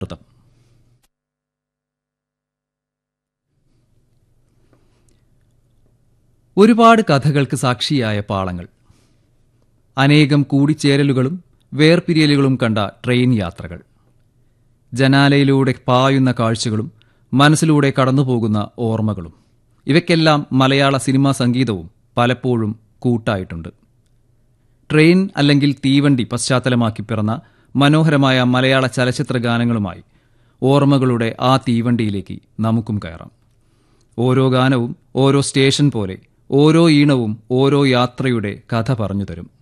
ഋതം ഒരുപാട് കഥകൾക്ക് സാക്ഷിയായ പാളങ്ങൾ അനേകം കൂടിച്ചേരലുകളും വേർപിരിയലുകളും കണ്ട ട്രെയിൻ യാത്രകൾ ജനാലയിലൂടെ പായുന്ന കാഴ്ചകളും മനസ്സിലൂടെ കടന്നുപോകുന്ന ഓർമ്മകളും ഇവയ്ക്കെല്ലാം മലയാള സിനിമാ സംഗീതവും പലപ്പോഴും കൂട്ടായിട്ടുണ്ട് ട്രെയിൻ അല്ലെങ്കിൽ തീവണ്ടി പശ്ചാത്തലമാക്കി പിറന്ന മനോഹരമായ മലയാള ചലച്ചിത്ര ഗാനങ്ങളുമായി ഓർമ്മകളുടെ ആ തീവണ്ടിയിലേക്ക് നമുക്കും കയറാം ഓരോ ഗാനവും ഓരോ സ്റ്റേഷൻ പോലെ ഓരോ ഈണവും ഓരോ യാത്രയുടെ കഥ പറഞ്ഞു തരും